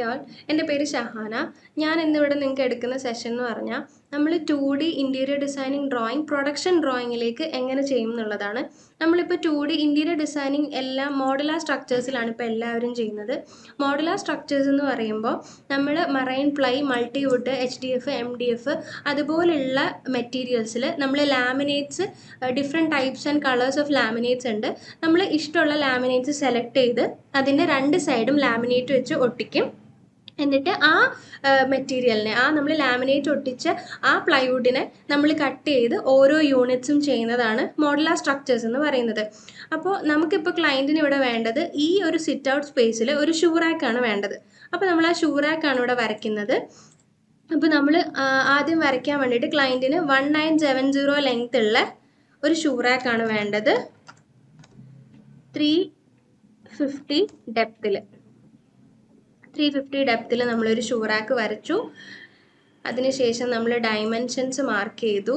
all എൻ്റെ പേര് ഷഹാന ഞാൻ ഇന്നിവിടെ നിങ്ങൾക്ക് എടുക്കുന്ന സെഷൻ എന്ന് പറഞ്ഞാൽ നമ്മൾ two D interior designing drawing production ഡ്രോയിങ്ങിലേക്ക് എങ്ങനെ ചെയ്യും എന്നുള്ളതാണ് നമ്മളിപ്പോൾ ടു ഡി ഇൻറ്റീരിയർ ഡിസൈനിങ് എല്ലാം മോഡുലാർ സ്ട്രക്ചേഴ്സിലാണ് ഇപ്പോൾ എല്ലാവരും ചെയ്യുന്നത് മോഡുലാർ സ്ട്രക്ചേഴ്സ് എന്ന് പറയുമ്പോൾ നമ്മൾ marine ply multiwood H D F M D F അതുപോലുള്ള മെറ്റീരിയൽസിൽ നമ്മൾ laminates different types and colours of laminates ഉണ്ട് നമ്മൾ ഇഷ്ടമുള്ള ലാമിനേറ്റ്സ് സെലക്ട് ചെയ്ത് അതിൻ്റെ രണ്ട് സൈഡും ലാമിനേറ്റ് വെച്ച് ഒട്ടിക്കും എന്നിട്ട് ആ മെറ്റീരിയലിനെ ആ നമ്മൾ ലാമിനേറ്റ് ഒട്ടിച്ച ആ പ്ലൈവുഡിനെ നമ്മൾ കട്ട് ചെയ്ത് ഓരോ യൂണിറ്റ്സും ചെയ്യുന്നതാണ് മോഡുലാർ സ്ട്രക്ചേഴ്സ് എന്ന് പറയുന്നത് അപ്പോൾ നമുക്കിപ്പോൾ ക്ലയൻറ്റിന് ഇവിടെ വേണ്ടത് ഈ ഒരു സിറ്റ് ഔട്ട് സ്പേസിൽ ഒരു ഷൂറാക്കാണ് വേണ്ടത് അപ്പോൾ നമ്മൾ ആ ഷൂറാക്കാണ് ഇവിടെ വരയ്ക്കുന്നത് അപ്പോൾ നമ്മൾ ആദ്യം വരയ്ക്കാൻ വേണ്ടിയിട്ട് ക്ലയൻറ്റിന് one nine seven zero length ഉള്ള ഒരു ഷൂറാക്കാണ് വേണ്ടത് ത്രീ ഫിഫ്റ്റി ഡെപ്തിൽ ത്രീ ഫിഫ്റ്റി ഡെപ്തിൽ നമ്മളൊരു ഷൂറാക്ക് വരച്ചു അതിനുശേഷം നമ്മൾ ഡയമെൻഷൻസ് മാർക്ക് ചെയ്തു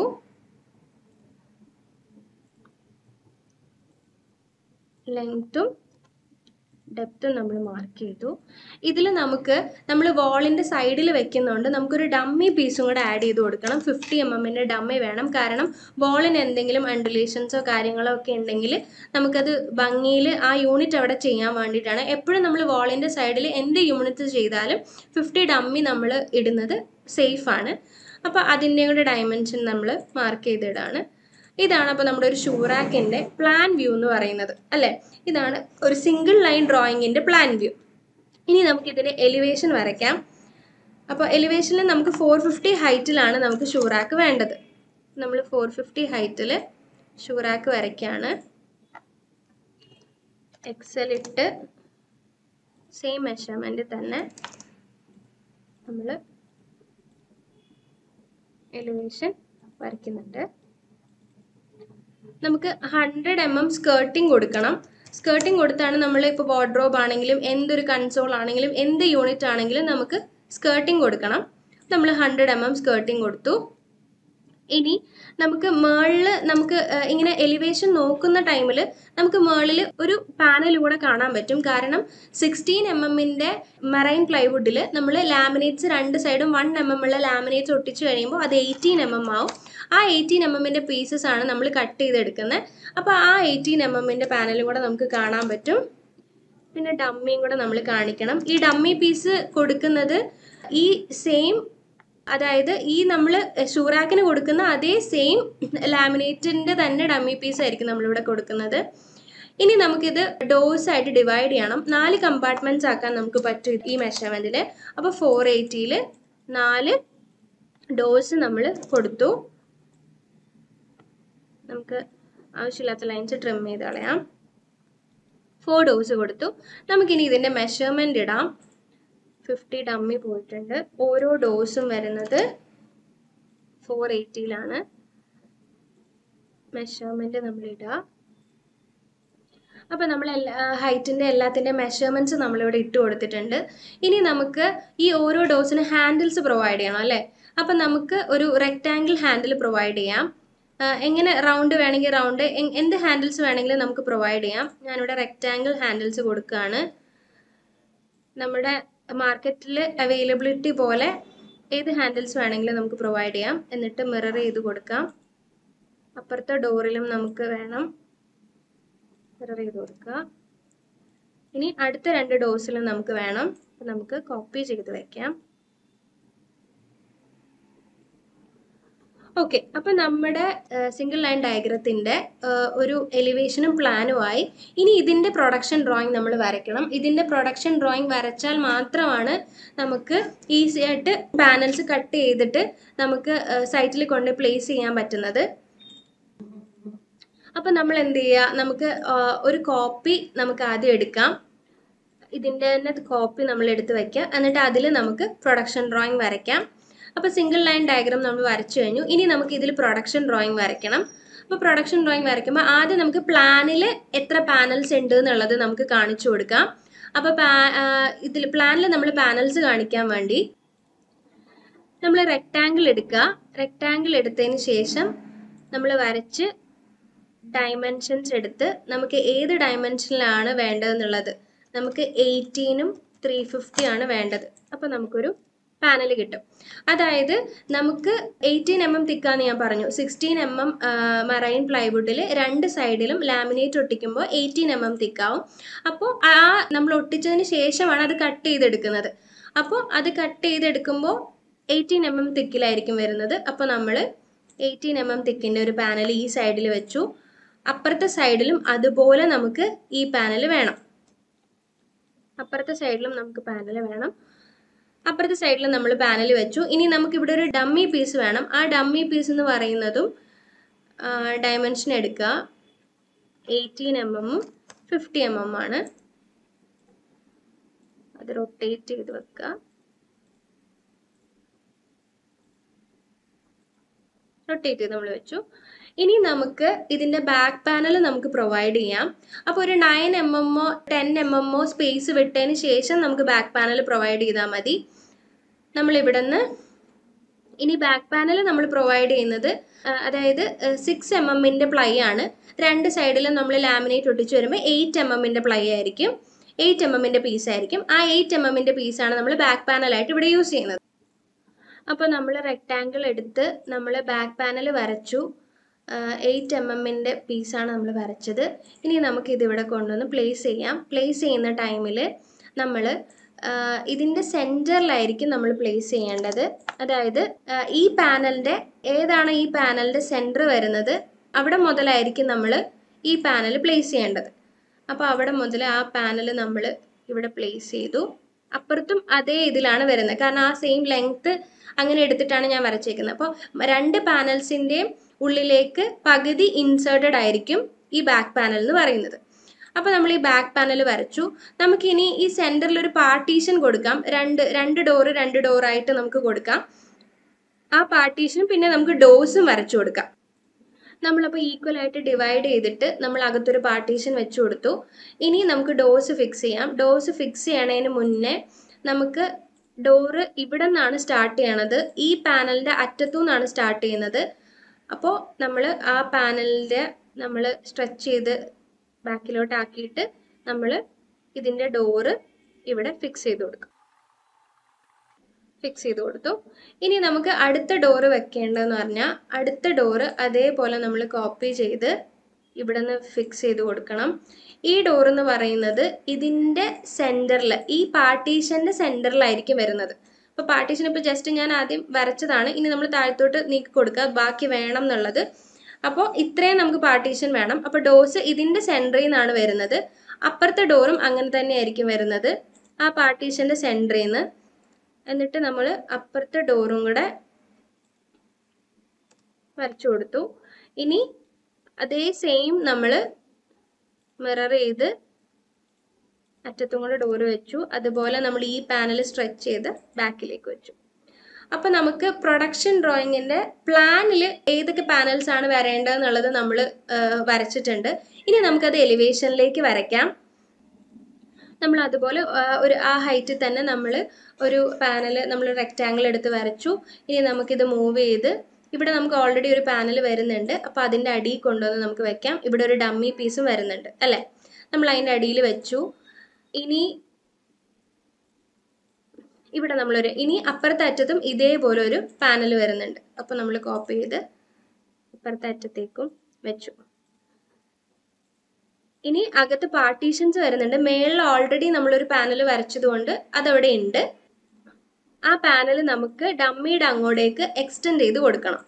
ലെങ്ത്തും ഡെപ്തും നമ്മൾ മാർക്ക് ചെയ്തു ഇതിൽ നമുക്ക് നമ്മൾ വാളിൻ്റെ സൈഡിൽ വെക്കുന്നതുകൊണ്ട് നമുക്കൊരു ഡമ്മി പീസും കൂടെ ആഡ് ചെയ്ത് കൊടുക്കണം ഫിഫ്റ്റി എം എമ്മിൻ്റെ ഡമ്മി വേണം കാരണം വാളിന് എന്തെങ്കിലും അണ്ടുലേഷൻസോ കാര്യങ്ങളോ ഒക്കെ ഉണ്ടെങ്കിൽ നമുക്കത് ഭംഗിയിൽ ആ യൂണിറ്റ് അവിടെ ചെയ്യാൻ വേണ്ടിയിട്ടാണ് എപ്പോഴും നമ്മൾ വാളിൻ്റെ സൈഡിൽ എന്ത് യൂണിറ്റ് ചെയ്താലും ഫിഫ്റ്റി ഡമ്മി നമ്മൾ ഇടുന്നത് സേഫാണ് അപ്പോൾ അതിൻ്റെ കൂടെ ഡയമെൻഷൻ നമ്മൾ മാർക്ക് ചെയ്തിടാണ് ഇതാണ് അപ്പോൾ നമ്മുടെ ഒരു ഷൂറാക്കിൻ്റെ പ്ലാൻ വ്യൂ എന്ന് പറയുന്നത് അല്ലേ ഇതാണ് ഒരു സിംഗിൾ ലൈൻ ഡ്രോയിങ്ങിൻ്റെ പ്ലാൻ വ്യൂ ഇനി നമുക്ക് ഇതിൻ്റെ എലിവേഷൻ വരയ്ക്കാം അപ്പോൾ എലിവേഷനിൽ നമുക്ക് ഫോർ ഫിഫ്റ്റി ഹൈറ്റിലാണ് നമുക്ക് ഷൂറാക്ക് വേണ്ടത് നമ്മൾ ഫോർ ഫിഫ്റ്റി ഹൈറ്റിൽ ഷൂറാക്ക് വരയ്ക്കുകയാണ് എക്സൽ ഇട്ട് സെയിം മെഷർമെൻറ്റ് തന്നെ നമ്മൾ എലിവേഷൻ വരയ്ക്കുന്നുണ്ട് നമുക്ക് ഹൺഡ്രഡ് എം എം സ്കേർട്ടിങ് കൊടുക്കണം സ്കേർട്ടിങ് കൊടുത്താണ് നമ്മൾ ഇപ്പോൾ വാർഡ്രോബ് ആണെങ്കിലും എന്തൊരു കൺസോൾ ആണെങ്കിലും എന്ത് യൂണിറ്റ് ആണെങ്കിലും നമുക്ക് സ്കേർട്ടിങ് കൊടുക്കണം നമ്മൾ ഹൺഡ്രഡ് എം എം സ്കേർട്ടിങ് കൊടുത്തു ഇനി നമുക്ക് മേളിൽ നമുക്ക് ഇങ്ങനെ എലിവേഷൻ നോക്കുന്ന ടൈമിൽ നമുക്ക് മേളിൽ ഒരു പാനൽ കൂടെ കാണാൻ പറ്റും കാരണം സിക്സ്റ്റീൻ എം എമ്മിൻ്റെ മറൈൻ പ്ലൈവുഡിൽ നമ്മൾ ലാമിനേറ്റ്സ് രണ്ട് സൈഡും വൺ എം എം ഉള്ള ലാമിനേറ്റ്സ് ഒട്ടിച്ച് കഴിയുമ്പോൾ അത് എയ്റ്റീൻ എം എം ആവും ആ എയ്റ്റീൻ എം എമ്മിൻ്റെ പീസസ് ആണ് നമ്മൾ കട്ട് ചെയ്തെടുക്കുന്നത് അപ്പോൾ ആ എയ്റ്റീൻ എം എമ്മിൻ്റെ പാനലും കൂടെ നമുക്ക് കാണാൻ പറ്റും പിന്നെ ഡമ്മിയും കൂടെ നമ്മൾ കാണിക്കണം ഈ ഡമ്മി പീസ് കൊടുക്കുന്നത് ഈ സെയിം അതായത് ഈ നമ്മൾ ഷൂറാക്കിന് കൊടുക്കുന്ന അതേ സെയിം ലാമിനേറ്റിൻ്റെ തന്നെ ഡമ്മി പീസ് ആയിരിക്കും നമ്മളിവിടെ കൊടുക്കുന്നത് ഇനി നമുക്കിത് ഡോസ് ആയിട്ട് ഡിവൈഡ് ചെയ്യണം നാല് കമ്പാർട്ട്മെൻറ്റ്സ് ആക്കാൻ നമുക്ക് പറ്റും ഈ മെഷർമെൻറ്റിൽ അപ്പോൾ ഫോർ എയ്റ്റിയിൽ നാല് ഡോസ് നമ്മൾ കൊടുത്തു നമുക്ക് ആവശ്യമില്ലാത്ത ലൈൻസ് ട്രിം ചെയ്ത് കളയാം ഫോർ ഡോസ് കൊടുത്തു നമുക്കിനി ഇതിൻ്റെ മെഷർമെൻ്റ് ഇടാം ഫിഫ്റ്റി ഡമ്മി പോയിട്ടുണ്ട് ഓരോ ഡോസും വരുന്നത് ഫോർ എയ്റ്റിയിലാണ് മെഷർമെൻറ്റ് നമ്മൾ ഇടുക അപ്പോൾ നമ്മൾ എല്ലാ ഹൈറ്റിൻ്റെ എല്ലാത്തിൻ്റെ മെഷർമെൻറ്റ്സ് നമ്മളിവിടെ ഇട്ട് കൊടുത്തിട്ടുണ്ട് ഇനി നമുക്ക് ഈ ഓരോ ഡോസിന് ഹാൻഡിൽസ് പ്രൊവൈഡ് ചെയ്യണം അല്ലേ അപ്പം നമുക്ക് ഒരു റെക്റ്റാങ്കിൾ ഹാൻഡിൽ പ്രൊവൈഡ് ചെയ്യാം എങ്ങനെ റൗണ്ട് വേണമെങ്കിൽ റൗണ്ട് എന്ത് ഹാൻഡിൽസ് വേണമെങ്കിലും നമുക്ക് പ്രൊവൈഡ് ചെയ്യാം ഞാനിവിടെ റെക്റ്റാങ്കിൾ ഹാൻഡിൽസ് കൊടുക്കുകയാണ് നമ്മുടെ മാർക്കറ്റിൽ അവൈലബിലിറ്റി പോലെ ഏത് ഹാൻഡിൽസ് വേണമെങ്കിലും നമുക്ക് പ്രൊവൈഡ് ചെയ്യാം എന്നിട്ട് മിറർ ചെയ്ത് കൊടുക്കാം അപ്പുറത്തെ ഡോറിലും നമുക്ക് വേണം മിറർ ചെയ്ത് കൊടുക്കുക ഇനി അടുത്ത രണ്ട് ഡോസിലും നമുക്ക് വേണം നമുക്ക് കോപ്പി ചെയ്ത് വെക്കാം ഓക്കെ അപ്പം നമ്മുടെ സിംഗിൾ ലൈൻ ഡയഗ്രത്തിൻ്റെ ഒരു എലിവേഷനും പ്ലാനുമായി ഇനി ഇതിൻ്റെ പ്രൊഡക്ഷൻ ഡ്രോയിങ് നമ്മൾ വരയ്ക്കണം ഇതിൻ്റെ പ്രൊഡക്ഷൻ ഡ്രോയിങ് വരച്ചാൽ മാത്രമാണ് നമുക്ക് ഈസി ആയിട്ട് പാനൽസ് കട്ട് ചെയ്തിട്ട് നമുക്ക് സൈറ്റിൽ കൊണ്ട് പ്ലേസ് ചെയ്യാൻ പറ്റുന്നത് അപ്പം നമ്മൾ എന്ത് ചെയ്യുക നമുക്ക് ഒരു കോപ്പി നമുക്ക് ആദ്യം എടുക്കാം ഇതിൻ്റെ തന്നെ കോപ്പി നമ്മൾ എടുത്ത് വയ്ക്കുക എന്നിട്ട് അതിൽ നമുക്ക് പ്രൊഡക്ഷൻ ഡ്രോയിങ് വരയ്ക്കാം അപ്പോൾ സിംഗിൾ ലൈൻ ഡയഗ്രാം നമ്മൾ വരച്ചു കഴിഞ്ഞു ഇനി നമുക്ക് ഇതിൽ പ്രൊഡക്ഷൻ ഡ്രോയിങ് വരയ്ക്കണം അപ്പോൾ പ്രൊഡക്ഷൻ ഡ്രോയിങ് വരയ്ക്കുമ്പോൾ ആദ്യം നമുക്ക് പ്ലാനിൽ എത്ര പാനൽസ് ഉണ്ട് എന്നുള്ളത് നമുക്ക് കാണിച്ചു കൊടുക്കാം അപ്പോൾ ഇതിൽ പ്ലാനിൽ നമ്മൾ പാനൽസ് കാണിക്കാൻ വേണ്ടി നമ്മൾ റെക്റ്റാങ്കിൾ എടുക്കുക റെക്റ്റാങ്കിൾ എടുത്തതിന് ശേഷം നമ്മൾ വരച്ച് ഡയമെൻഷൻസ് എടുത്ത് നമുക്ക് ഏത് ഡയമെൻഷനിലാണ് വേണ്ടതെന്നുള്ളത് നമുക്ക് എയ്റ്റീനും ത്രീ ഫിഫ്റ്റി ആണ് വേണ്ടത് അപ്പോൾ നമുക്കൊരു പാനൽ കിട്ടും അതായത് നമുക്ക് എയ്റ്റീൻ എം എം തിക്കാന്ന് ഞാൻ പറഞ്ഞു സിക്സ്റ്റീൻ എം എം മറൈൻ പ്ലൈവുഡിൽ രണ്ട് സൈഡിലും ലാമിനേറ്റ് ഒട്ടിക്കുമ്പോൾ എയ്റ്റീൻ എം എം തിക്കാവും അപ്പോൾ ആ നമ്മൾ ഒട്ടിച്ചതിന് ശേഷമാണ് അത് കട്ട് ചെയ്തെടുക്കുന്നത് അപ്പോൾ അത് കട്ട് ചെയ്തെടുക്കുമ്പോൾ എയ്റ്റീൻ എം എം തിക്കിലായിരിക്കും വരുന്നത് അപ്പോൾ നമ്മൾ എയ്റ്റീൻ എം എം തിക്കിൻ്റെ ഒരു പാനൽ ഈ സൈഡിൽ വെച്ചു അപ്പുറത്തെ സൈഡിലും അതുപോലെ നമുക്ക് ഈ പാനൽ വേണം അപ്പുറത്തെ സൈഡിലും നമുക്ക് പാനൽ വേണം അപ്പുറത്തെ സൈഡിൽ നമ്മൾ പാനൽ വെച്ചു ഇനി നമുക്ക് ഇവിടെ ഒരു ഡമ്മി പീസ് വേണം ആ ഡമ്മി പീസ് എന്ന് പറയുന്നതും ഡയമെൻഷൻ എടുക്കുക എയ്റ്റീൻ എം എമ്മും ഫിഫ്റ്റി എം എം ആണ് അത് റൊട്ടേറ്റ് ചെയ്ത് വെക്കുക റൊട്ടേറ്റ് ചെയ്ത് നമ്മൾ വെച്ചു ഇനി നമുക്ക് ഇതിൻ്റെ ബാക്ക് പാനൽ നമുക്ക് പ്രൊവൈഡ് ചെയ്യാം അപ്പോൾ ഒരു നയൻ എം എമ്മോ ടെൻ എം എമ്മോ സ്പേസ് വിട്ടതിന് ശേഷം നമുക്ക് ബാക്ക് പാനൽ പ്രൊവൈഡ് ചെയ്താൽ മതി നമ്മൾ ഇവിടെ നിന്ന് ഇനി ബാക്ക് പാനൽ നമ്മൾ പ്രൊവൈഡ് ചെയ്യുന്നത് അതായത് സിക്സ് എം എമ്മിൻ്റെ പ്ലൈ ആണ് രണ്ട് സൈഡിലും നമ്മൾ ലാമിനേറ്റ് ഒട്ടിച്ച് വരുമ്പോൾ എയ്റ്റ് എം എമ്മിൻ്റെ പ്ലൈ ആയിരിക്കും എയ്റ്റ് എം എമ്മിൻ്റെ പീസ് ആയിരിക്കും ആ എയ്റ്റ് എം എമ്മിൻ്റെ പീസാണ് നമ്മൾ ബാക്ക് പാനലായിട്ട് ഇവിടെ യൂസ് ചെയ്യുന്നത് അപ്പോൾ നമ്മൾ റെക്റ്റാങ്കിൾ എടുത്ത് നമ്മൾ ബാക്ക് പാനൽ വരച്ചു എയ്റ്റ് എം എമ്മിൻ്റെ പീസാണ് നമ്മൾ വരച്ചത് ഇനി നമുക്ക് ഇതിവിടെ കൊണ്ടുവന്ന് പ്ലേസ് ചെയ്യാം പ്ലേസ് ചെയ്യുന്ന ടൈമിൽ നമ്മൾ ഇതിൻ്റെ സെൻറ്ററിലായിരിക്കും നമ്മൾ പ്ലേസ് ചെയ്യേണ്ടത് അതായത് ഈ പാനലിൻ്റെ ഏതാണ് ഈ പാനലിൻ്റെ സെൻറ്റർ വരുന്നത് അവിടെ മുതലായിരിക്കും നമ്മൾ ഈ പാനൽ പ്ലേസ് ചെയ്യേണ്ടത് അപ്പോൾ അവിടെ മുതൽ ആ പാനൽ നമ്മൾ ഇവിടെ പ്ലേസ് ചെയ്തു അപ്പുറത്തും അതേ ഇതിലാണ് വരുന്നത് കാരണം ആ സെയിം ലെങ്ത്ത് അങ്ങനെ എടുത്തിട്ടാണ് ഞാൻ വരച്ചേക്കുന്നത് അപ്പോൾ രണ്ട് പാനൽസിൻ്റെയും ഉള്ളിലേക്ക് പകുതി ഇൻസേർട്ടഡ് ആയിരിക്കും ഈ ബാക്ക് പാനൽ എന്ന് പറയുന്നത് അപ്പോൾ നമ്മൾ ഈ ബാക്ക് പാനൽ വരച്ചു നമുക്കിനി ഈ സെൻറ്ററിൽ ഒരു പാർട്ടീഷൻ കൊടുക്കാം രണ്ട് രണ്ട് ഡോറ് രണ്ട് ഡോറായിട്ട് നമുക്ക് കൊടുക്കാം ആ പാർട്ടീഷനും പിന്നെ നമുക്ക് ഡോസും വരച്ചു കൊടുക്കാം നമ്മളപ്പോൾ ഈക്വൽ ആയിട്ട് ഡിവൈഡ് ചെയ്തിട്ട് നമ്മൾ അകത്തൊരു പാർട്ടീഷൻ വെച്ച് കൊടുത്തു ഇനി നമുക്ക് ഡോസ് ഫിക്സ് ചെയ്യാം ഡോസ് ഫിക്സ് ചെയ്യണതിന് മുന്നേ നമുക്ക് ഡോറ് ഇവിടെ നിന്നാണ് സ്റ്റാർട്ട് ചെയ്യണത് ഈ പാനലിൻ്റെ അറ്റത്തു നിന്നാണ് സ്റ്റാർട്ട് ചെയ്യുന്നത് അപ്പോൾ നമ്മൾ ആ പാനലിൻ്റെ നമ്മൾ സ്ട്രെച്ച് ചെയ്ത് ബാക്കിലോട്ട് ആക്കിയിട്ട് നമ്മൾ ഇതിൻ്റെ ഡോറ് ഇവിടെ ഫിക്സ് ചെയ്ത് കൊടുക്കും ഫിക്സ് ചെയ്ത് കൊടുത്തു ഇനി നമുക്ക് അടുത്ത ഡോറ് വെക്കേണ്ടതെന്ന് പറഞ്ഞാൽ അടുത്ത ഡോറ് അതേപോലെ നമ്മൾ കോപ്പി ചെയ്ത് ഇവിടെ നിന്ന് ഫിക്സ് ചെയ്ത് കൊടുക്കണം ഈ ഡോർ എന്ന് പറയുന്നത് ഇതിൻ്റെ സെൻറ്ററിൽ ഈ പാർട്ടീഷൻ്റെ സെൻറ്ററിലായിരിക്കും വരുന്നത് അപ്പോൾ പാർട്ടീഷൻ ഇപ്പോൾ ജസ്റ്റ് ഞാൻ ആദ്യം വരച്ചതാണ് ഇനി നമ്മൾ താഴത്തോട്ട് നീക്കി കൊടുക്കുക ബാക്കി വേണം എന്നുള്ളത് അപ്പോൾ ഇത്രയും നമുക്ക് പാർട്ടീഷൻ വേണം അപ്പോൾ ഡോസ് ഇതിൻ്റെ സെൻറ്ററിൽ നിന്നാണ് വരുന്നത് അപ്പുറത്തെ ഡോറും അങ്ങനെ തന്നെ ആയിരിക്കും വരുന്നത് ആ പാർട്ടീഷൻ്റെ സെൻറ്ററിൽ നിന്ന് എന്നിട്ട് നമ്മൾ അപ്പുറത്തെ ഡോറും കൂടെ വരച്ചു കൊടുത്തു ഇനി അതേ സെയിം നമ്മൾ മിറർ ചെയ്ത് അറ്റത്തും കൂടെ ഡോറ് വെച്ചു അതുപോലെ നമ്മൾ ഈ പാനൽ സ്ട്രെച്ച് ചെയ്ത് ബാക്കിലേക്ക് വെച്ചു അപ്പോൾ നമുക്ക് പ്രൊഡക്ഷൻ ഡ്രോയിങ്ങിൻ്റെ പ്ലാനിൽ ഏതൊക്കെ പാനൽസ് ആണ് വരേണ്ടതെന്നുള്ളത് നമ്മൾ വരച്ചിട്ടുണ്ട് ഇനി നമുക്കത് എലിവേഷനിലേക്ക് വരയ്ക്കാം നമ്മൾ അതുപോലെ ഒരു ആ ഹൈറ്റിൽ തന്നെ നമ്മൾ ഒരു പാനൽ നമ്മൾ റെക്റ്റാങ്കിൾ എടുത്ത് വരച്ചു ഇനി നമുക്കിത് മൂവ് ചെയ്ത് ഇവിടെ നമുക്ക് ഓൾറെഡി ഒരു പാനൽ വരുന്നുണ്ട് അപ്പോൾ അതിൻ്റെ അടിയിൽ കൊണ്ടുവന്ന് നമുക്ക് വെക്കാം ഇവിടെ ഒരു ഡമ്മി പീസും വരുന്നുണ്ട് അല്ലേ നമ്മൾ അതിൻ്റെ അടിയിൽ വെച്ചു ഇനി ഇവിടെ നമ്മളൊരു ഇനി അപ്പുറത്തെ അറ്റത്തും ഇതേപോലെ ഒരു പാനൽ വരുന്നുണ്ട് അപ്പോൾ നമ്മൾ കോപ്പി ചെയ്ത് അപ്പുറത്തെ അറ്റത്തേക്കും വെച്ചു ഇനി അകത്ത് പാർട്ടീഷൻസ് വരുന്നുണ്ട് മേളിൽ ഓൾറെഡി നമ്മളൊരു പാനൽ വരച്ചതുകൊണ്ട് അതവിടെ ഉണ്ട് ആ പാനൽ നമുക്ക് ഡമ്മിയുടെ അങ്ങോട്ടേക്ക് എക്സ്റ്റെൻഡ് ചെയ്ത് കൊടുക്കണം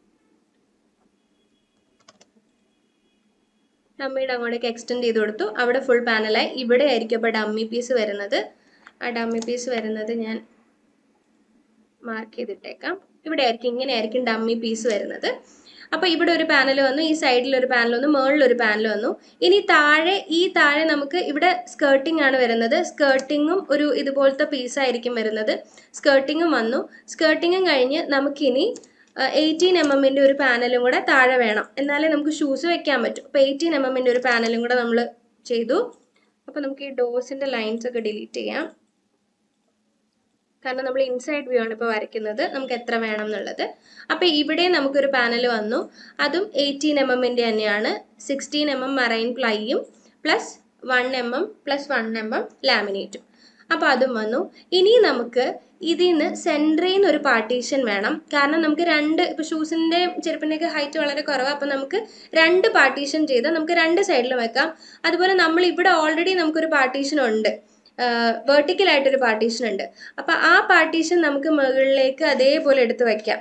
ഡമ്മിയുടെ അങ്ങോട്ടേക്ക് എക്സ്റ്റെൻഡ് ചെയ്ത് കൊടുത്തു അവിടെ ഫുൾ പാനലായി ഇവിടെ ആയിരിക്കും അപ്പോൾ ഡമ്മി പീസ് വരുന്നത് ആ ഡമ്മി പീസ് വരുന്നത് ഞാൻ മാർക്ക് ചെയ്തിട്ടേക്കാം ഇവിടെ ആയിരിക്കും ഇങ്ങനെ ആയിരിക്കും ഡമ്മി പീസ് വരുന്നത് അപ്പോൾ ഇവിടെ ഒരു പാനൽ വന്നു ഈ സൈഡിൽ ഒരു പാനൽ വന്നു മുകളിൽ ഒരു പാനൽ വന്നു ഇനി താഴെ ഈ താഴെ നമുക്ക് ഇവിടെ സ്കേർട്ടിംഗ് ആണ് വരുന്നത് സ്കേർട്ടിങ്ങും ഒരു ഇതുപോലത്തെ പീസായിരിക്കും വരുന്നത് സ്കേർട്ടിങ്ങും വന്നു സ്കേർട്ടിങ്ങും കഴിഞ്ഞ് നമുക്കിനി എയ്റ്റീൻ എം എമ്മിൻ്റെ ഒരു പാനലും കൂടെ താഴെ വേണം എന്നാലേ നമുക്ക് ഷൂസ് വെക്കാൻ പറ്റും അപ്പോൾ എയ്റ്റീൻ എം എമ്മിൻ്റെ ഒരു പാനലും കൂടെ നമ്മൾ ചെയ്തു അപ്പോൾ നമുക്ക് ഈ ഡോസിൻ്റെ ലൈൻസ് ഒക്കെ ഡിലീറ്റ് ചെയ്യാം കാരണം നമ്മൾ ഇൻസൈഡ് വ്യൂ ആണ് ഇപ്പോൾ വരയ്ക്കുന്നത് നമുക്ക് എത്ര വേണം എന്നുള്ളത് അപ്പോൾ ഇവിടെ നമുക്കൊരു പാനൽ വന്നു അതും എയ്റ്റീൻ എം എമ്മിൻ്റെ തന്നെയാണ് സിക്സ്റ്റീൻ എം എം മറൈൻ പ്ലൈയും plus one M M plus one M M ലാമിനേറ്റും അപ്പോൾ അതും വന്നു ഇനി നമുക്ക് ഇതിൽ നിന്ന് സെൻറ്ററിൽ നിന്ന് ഒരു പാർട്ടീഷൻ വേണം കാരണം നമുക്ക് രണ്ട് ഇപ്പോൾ ഷൂസിൻ്റെ ചെരുപ്പിൻ്റെയൊക്കെ ഹൈറ്റ് വളരെ കുറവാണ് അപ്പോൾ നമുക്ക് രണ്ട് പാർട്ടീഷൻ ചെയ്ത് നമുക്ക് രണ്ട് സൈഡിലും വെക്കാം അതുപോലെ നമ്മൾ ഇവിടെ ഓൾറെഡി നമുക്കൊരു പാർട്ടീഷൻ ഉണ്ട് വേർട്ടിക്കലായിട്ടൊരു പാർട്ടീഷൻ ഉണ്ട് അപ്പോൾ ആ പാർട്ടീഷൻ നമുക്ക് മുകളിലേക്ക് അതേപോലെ എടുത്ത് വയ്ക്കാം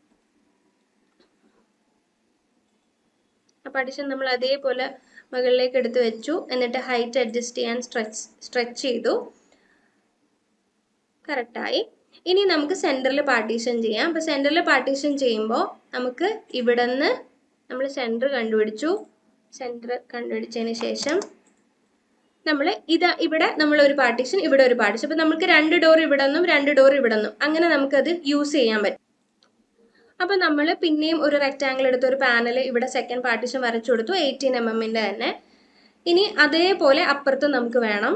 ആ പാർട്ടീഷൻ നമ്മൾ അതേപോലെ മുകളിലേക്ക് എടുത്ത് വെച്ചു എന്നിട്ട് ഹൈറ്റ് അഡ്ജസ്റ്റ് ചെയ്യാൻ സ്ട്രെച്ച് സ്ട്രെച്ച് ചെയ്തു കറക്റ്റായി ഇനി നമുക്ക് സെൻറ്ററിൽ പാർട്ടീഷൻ ചെയ്യാം അപ്പോൾ സെൻറ്ററിൽ പാർട്ടീഷൻ ചെയ്യുമ്പോൾ നമുക്ക് ഇവിടെ നിന്ന് നമ്മൾ സെൻറ്റർ കണ്ടുപിടിച്ചു സെൻറ്റർ കണ്ടുപിടിച്ചതിന് ശേഷം നമ്മൾ ഇതാ ഇവിടെ നമ്മൾ ഒരു പാർട്ടീഷൻ ഇവിടെ ഒരു പാർട്ടീഷൻ അപ്പോൾ നമുക്ക് രണ്ട് ഡോർ ഇവിടെ നിന്നും രണ്ട് ഡോർ ഇവിടെ നിന്നും അങ്ങനെ നമുക്കത് യൂസ് ചെയ്യാൻ പറ്റും അപ്പോൾ നമ്മൾ പിന്നെയും ഒരു റെക്റ്റാങ്കിൾ എടുത്ത് ഒരു പാനൽ ഇവിടെ സെക്കൻഡ് പാർട്ടീഷൻ വരച്ചു കൊടുത്തു എയ്റ്റീൻ എം എമ്മിൻ്റെ തന്നെ ഇനി അതേപോലെ അപ്പുറത്തും നമുക്ക് വേണം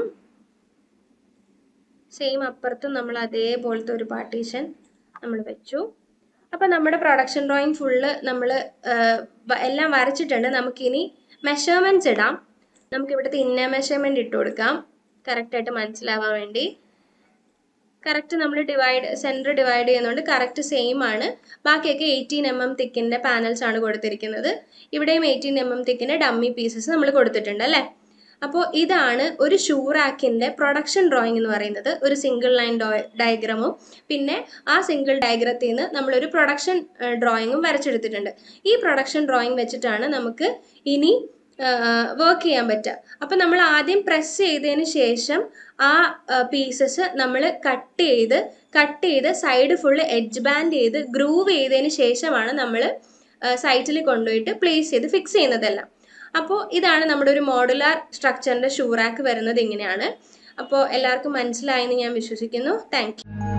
സെയിം അപ്പുറത്തും നമ്മൾ അതേപോലത്തെ ഒരു പാർട്ടീഷൻ നമ്മൾ വെച്ചു അപ്പോൾ നമ്മുടെ പ്രൊഡക്ഷൻ ഡ്രോയിങ് ഫുള്ള് നമ്മൾ എല്ലാം വരച്ചിട്ടുണ്ട് നമുക്കിനി മെഷർമെൻറ്റ്സ് ഇടാം നമുക്ക് ഇവിടുത്തെ ഇന്ന മെഷർമെൻറ്റ് ഇട്ട് കൊടുക്കാം കറക്റ്റായിട്ട് മനസ്സിലാവാൻ വേണ്ടി കറക്റ്റ് നമ്മൾ ഡിവൈഡ് സെൻറ്റർ ഡിവൈഡ് ചെയ്യുന്നതുകൊണ്ട് കറക്റ്റ് സെയിം ആണ് ബാക്കിയൊക്കെ എയ്റ്റീൻ എം എം തിക്കിൻ്റെ പാനൽസ് ആണ് കൊടുത്തിരിക്കുന്നത് ഇവിടെയും എയ്റ്റീൻ എം എം തിക്കിൻ്റെ ഡമ്മി പീസസ് നമ്മൾ കൊടുത്തിട്ടുണ്ട് അല്ലേ അപ്പോൾ ഇതാണ് ഒരു ഷൂ റാക്കിൻ്റെ പ്രൊഡക്ഷൻ ഡ്രോയിങ് എന്ന് പറയുന്നത് ഒരു സിംഗിൾ ലൈൻ ഡയഗ്രമും പിന്നെ ആ സിംഗിൾ ഡയഗ്രത്തിൽ നിന്ന് നമ്മളൊരു പ്രൊഡക്ഷൻ ഡ്രോയിങ്ങും വരച്ചെടുത്തിട്ടുണ്ട് ഈ പ്രൊഡക്ഷൻ ഡ്രോയിങ് വെച്ചിട്ടാണ് നമുക്ക് ഇനി വർക്ക് ചെയ്യാൻ പറ്റുക അപ്പം നമ്മൾ ആദ്യം പ്രസ് ചെയ്തതിന് ശേഷം ആ പീസസ് നമ്മൾ കട്ട് ചെയ്ത് കട്ട് ചെയ്ത് സൈഡ് ഫുള്ള് എഡ്ജ് ബാൻഡ് ചെയ്ത് ഗ്രൂവ് ചെയ്തതിന് ശേഷമാണ് നമ്മൾ സൈറ്റിൽ കൊണ്ടുപോയിട്ട് പ്ലേസ് ചെയ്ത് ഫിക്സ് ചെയ്യുന്നതെല്ലാം അപ്പോൾ ഇതാണ് നമ്മുടെ ഒരു മോഡുലാർ സ്ട്രക്ചറിൻ്റെ ഷൂറാക്ക് വരുന്നത് ഇങ്ങനെയാണ് അപ്പോൾ എല്ലാവർക്കും മനസ്സിലായെന്ന് ഞാൻ വിശ്വസിക്കുന്നു താങ്ക്